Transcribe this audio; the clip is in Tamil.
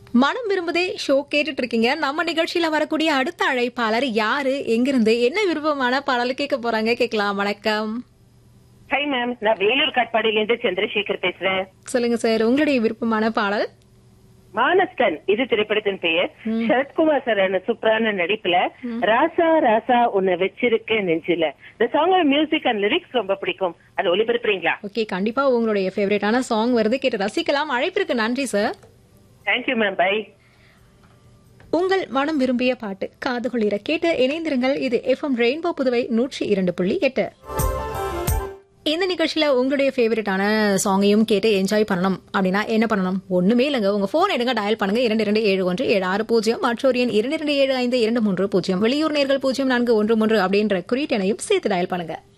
மனம் விரும்புதே ஷோ கேட்டுட்டு இருக்கீங்க நம்ம நிகழ்ச்சியில வரக்கூடிய அடுத்த அழைப்பாளர் யாரு எங்கிருந்து என்ன விருப்பமான பாடல் கேட்க போறாங்க கேட்கலாம் வணக்கம் ஹை மேம் நான் வேலூர் காட்பாடியில இருந்து சந்திரசேகர் பேசுறேன் சொல்லுங்க சார் உங்களுடைய விருப்பமான பாடல் மானஸ்டன் இது திரைப்படத்தின் பெயர் சரத்குமார் சார் சூப்பரான நடிப்புல ராசா ராசா உன்னை வச்சிருக்க நெஞ்சில இந்த சாங் மியூசிக் அண்ட் லிரிக்ஸ் ரொம்ப பிடிக்கும் அது ஒளிபரப்புறீங்களா ஓகே கண்டிப்பா உங்களுடைய ஃபேவரட்டான சாங் வருது கேட்டு ரசிக்கலாம் அழைப்பிற்கு நன்றி சார் தேங்க்யூ மேம் பை உங்கள் மனம் விரும்பிய பாட்டு காதுகுளிர கேட்டு இணைந்திருங்கள் இது எஃப்எம் ரெயின்போ புதுவை நூற்றி இரண்டு புள்ளி எட்டு இந்த நிகழ்ச்சியில உங்களுடைய ஃபேவரட்டான சாங்கையும் கேட்டு என்ஜாய் பண்ணணும் அப்படின்னா என்ன பண்ணணும் ஒண்ணுமே இல்லைங்க உங்க போன் எடுங்க டயல் பண்ணுங்க இரண்டு இரண்டு ஏழு ஒன்று ஏழு ஆறு பூஜ்ஜியம் மற்றொரு எண் இரண்டு இரண்டு ஏழு ஐந்து இரண்டு மூன்று பூஜ்ஜியம் வெளியூர் நேர்கள் பூஜ்ஜியம் நான்கு ஒன்று மூன்று அப்படின்ற குறியீட்டனையும் சேர்த்து டயல் பண்ணுங்க